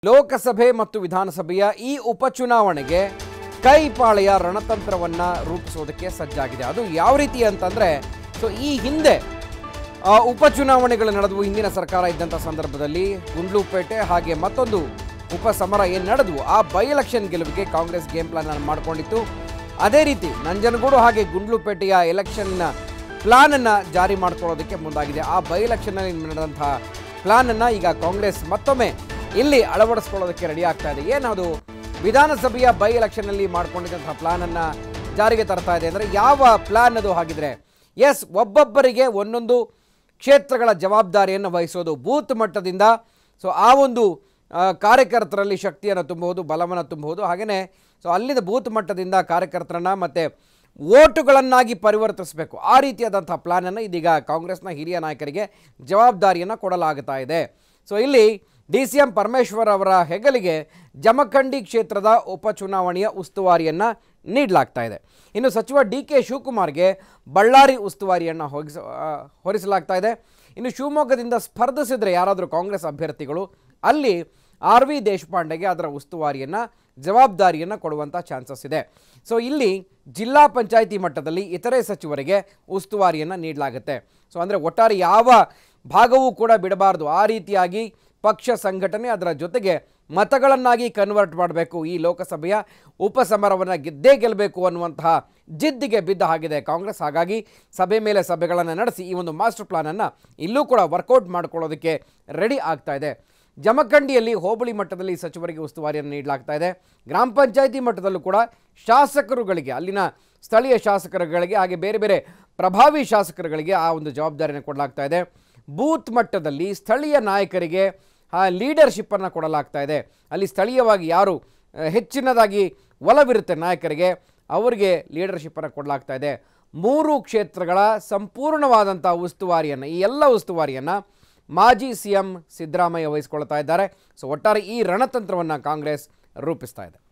ಲೋಕಸಭೆ ಮತ್ತು ವಿಧಾನಸಭೆಯ ಈ ಉಪಚುನಾವಣೆಗೆ ಕೈಪಾಳೆಯ ರಣತಂತ್ರವನ್ನ ರೂಪಿಸೋದಕ್ಕೆ ಸಜ್ಜಾಗಿದೆ ಅದು ಯಾವ ರೀತಿ ಅಂತಂದ್ರೆ ಸೊ ಈ ಹಿಂದೆ ಆ, ಉಪಚುನಾವಣೆಗಳು ನಡೆದವು ಹಿಂದಿನ ಸರ್ಕಾರ ಇದ್ದಂಥ ಸಂದರ್ಭದಲ್ಲಿ ಗುಂಡ್ಲುಪೇಟೆ ಹಾಗೆ ಮತ್ತೊಂದು ಉಪಸಮರ ಏನು ನಡೆದವು ಆ ಬೈ ಎಲೆಕ್ಷನ್ ಗೆಲುವಿಗೆ ಕಾಂಗ್ರೆಸ್ ಗೇಮ್ ಪ್ಲಾನ್ ಅನ್ನು ಮಾಡಿಕೊಂಡಿತ್ತು ಅದೇ ರೀತಿ ನಂಜನಗೂಡು ಹಾಗೆ ಗುಂಡ್ಲುಪೇಟೆಯ ಎಲೆಕ್ಷನ್ನ ಪ್ಲಾನ್ ಅನ್ನ ಜಾರಿ ಮಾಡ್ಕೊಳ್ಳೋದಕ್ಕೆ ಮುಂದಾಗಿದೆ ಆ ಬೈ ಎಲೆಕ್ಷನ್ನಲ್ಲಿ ನಡೆದಂತಹ ಪ್ಲಾನ್ ಅನ್ನ ಈಗ ಕಾಂಗ್ರೆಸ್ ಮತ್ತೊಮ್ಮೆ ಇಲ್ಲಿ ಅಳವಡಿಸ್ಕೊಳ್ಳೋದಕ್ಕೆ ರೆಡಿ ಆಗ್ತಾ ಇದೆ ಏನದು ವಿಧಾನಸಭೆಯ ಬೈ ಎಲೆಕ್ಷನ್ನಲ್ಲಿ ಮಾಡ್ಕೊಂಡಿದ್ದಂತಹ ಪ್ಲಾನ್ ಅನ್ನ ಜಾರಿಗೆ ತರ್ತಾ ಇದೆ ಅಂದರೆ ಯಾವ ಪ್ಲಾನ್ ಅದು ಹಾಗಿದ್ರೆ ಎಸ್ ಒಬ್ಬೊಬ್ಬರಿಗೆ ಒಂದೊಂದು ಕ್ಷೇತ್ರಗಳ ಜವಾಬ್ದಾರಿಯನ್ನು ವಹಿಸೋದು ಬೂತ್ ಮಟ್ಟದಿಂದ ಸೊ ಆ ಒಂದು ಆ, ಕಾರ್ಯಕರ್ತರಲ್ಲಿ ಶಕ್ತಿಯನ್ನು ತುಂಬಬಹುದು ಬಲವನ್ನು ತುಂಬಬಹುದು ಹಾಗೆಯೇ ಸೊ ಅಲ್ಲಿಂದ ಬೂತ್ ಮಟ್ಟದಿಂದ ಕಾರ್ಯಕರ್ತರನ್ನ ಮತ್ತು ಓಟುಗಳನ್ನಾಗಿ ಪರಿವರ್ತಿಸಬೇಕು ಆ ರೀತಿಯಾದಂಥ ಪ್ಲಾನನ್ನು ಇದೀಗ ಕಾಂಗ್ರೆಸ್ನ ಹಿರಿಯ ನಾಯಕರಿಗೆ ಜವಾಬ್ದಾರಿಯನ್ನು ಕೊಡಲಾಗುತ್ತಾ ಇದೆ ಸೊ ಇಲ್ಲಿ ಡಿ ಸಿ ಎಂ ಪರಮೇಶ್ವರ್ ಅವರ ಹೆಗಲಿಗೆ ಜಮಖಂಡಿ ಕ್ಷೇತ್ರದ ಉಪಚುನಾವಣೆಯ ಉಸ್ತುವಾರಿಯನ್ನು ನೀಡಲಾಗ್ತಾ ಇದೆ ಇನ್ನು ಸಚಿವ ಡಿ ಕೆ ಶಿವಕುಮಾರ್ಗೆ ಬಳ್ಳಾರಿ ಉಸ್ತುವಾರಿಯನ್ನು ಹೊಗಿಸ ಆ, ಹೊರಿಸಲಾಗ್ತಾ ಇದೆ ಇನ್ನು ಶಿವಮೊಗ್ಗದಿಂದ ಸ್ಪರ್ಧಿಸಿದರೆ ಯಾರಾದರೂ ಕಾಂಗ್ರೆಸ್ ಅಭ್ಯರ್ಥಿಗಳು ಅಲ್ಲಿ ಆರ್ ವಿ ದೇಶಪಾಂಡೆಗೆ ಅದರ ಉಸ್ತುವಾರಿಯನ್ನು ಜವಾಬ್ದಾರಿಯನ್ನು ಕೊಡುವಂಥ ಚಾನ್ಸಸ್ ಇದೆ ಸೊ ಇಲ್ಲಿ ಜಿಲ್ಲಾ ಪಂಚಾಯಿತಿ ಮಟ್ಟದಲ್ಲಿ ಇತರೆ ಸಚಿವರಿಗೆ ಉಸ್ತುವಾರಿಯನ್ನು ನೀಡಲಾಗುತ್ತೆ ಸೊ ಅಂದರೆ ಒಟ್ಟಾರೆ ಯಾವ ಭಾಗವೂ ಕೂಡ ಬಿಡಬಾರ್ದು ಆ ರೀತಿಯಾಗಿ ಪಕ್ಷ ಸಂಘಟನೆ ಅದರ ಜೊತೆಗೆ ಮತಗಳನ್ನಾಗಿ ಕನ್ವರ್ಟ್ ಮಾಡಬೇಕು ಈ ಲೋಕಸಭೆಯ ಉಪಸಮರವನ್ನು ಗೆದ್ದೇ ಗೆಲ್ಲಬೇಕು ಅನ್ನುವಂತಹ ಜಿದ್ದಿಗೆ ಬಿದ್ದ ಹಾಗಿದೆ ಕಾಂಗ್ರೆಸ್ ಹಾಗಾಗಿ ಸಭೆ ಮೇಲೆ ಸಭೆಗಳನ್ನು ನಡೆಸಿ ಈ ಒಂದು ಮಾಸ್ಟರ್ ಪ್ಲಾನನ್ನು ಇಲ್ಲೂ ಕೂಡ ವರ್ಕೌಟ್ ಮಾಡ್ಕೊಳ್ಳೋದಕ್ಕೆ ರೆಡಿ ಆಗ್ತಾ ಇದೆ ಜಮಖಂಡಿಯಲ್ಲಿ ಹೋಬಳಿ ಮಟ್ಟದಲ್ಲಿ ಸಚಿವರಿಗೆ ಉಸ್ತುವಾರಿಯನ್ನು ನೀಡಲಾಗ್ತಾ ಇದೆ ಗ್ರಾಮ ಪಂಚಾಯಿತಿ ಮಟ್ಟದಲ್ಲೂ ಕೂಡ ಶಾಸಕರುಗಳಿಗೆ ಅಲ್ಲಿನ ಸ್ಥಳೀಯ ಶಾಸಕರುಗಳಿಗೆ ಹಾಗೆ ಬೇರೆ ಬೇರೆ ಪ್ರಭಾವಿ ಶಾಸಕರುಗಳಿಗೆ ಆ ಒಂದು ಜವಾಬ್ದಾರಿಯನ್ನು ಕೊಡಲಾಗ್ತಾ ಇದೆ ಬೂತ್ ಮಟ್ಟದಲ್ಲಿ ಸ್ಥಳೀಯ ನಾಯಕರಿಗೆ ಆ ಲೀಡರ್ಶಿಪ್ಪನ್ನು ಕೊಡಲಾಗ್ತಾ ಇದೆ ಅಲ್ಲಿ ಸ್ಥಳೀಯವಾಗಿ ಯಾರು ಆ, ಹೆಚ್ಚಿನದಾಗಿ ಒಲವಿರುತ್ತೆ ನಾಯಕರಿಗೆ ಅವರಿಗೆ ಲೀಡರ್ಶಿಪ್ಪನ್ನು ಕೊಡಲಾಗ್ತಾ ಇದೆ ಮೂರು ಕ್ಷೇತ್ರಗಳ ಸಂಪೂರ್ಣವಾದಂಥ ಉಸ್ತುವಾರಿಯನ್ನು ಈ ಎಲ್ಲ ಉಸ್ತುವಾರಿಯನ್ನು ಮಾಜಿ ಸಿ ಎಂ ಸಿದ್ದರಾಮಯ್ಯ ವಹಿಸ್ಕೊಳ್ತಾ ಇದ್ದಾರೆ ಸೊ ಒಟ್ಟಾರೆ ಈ ರಣತಂತ್ರವನ್ನು ಕಾಂಗ್ರೆಸ್ ರೂಪಿಸ್ತಾ ಇದೆ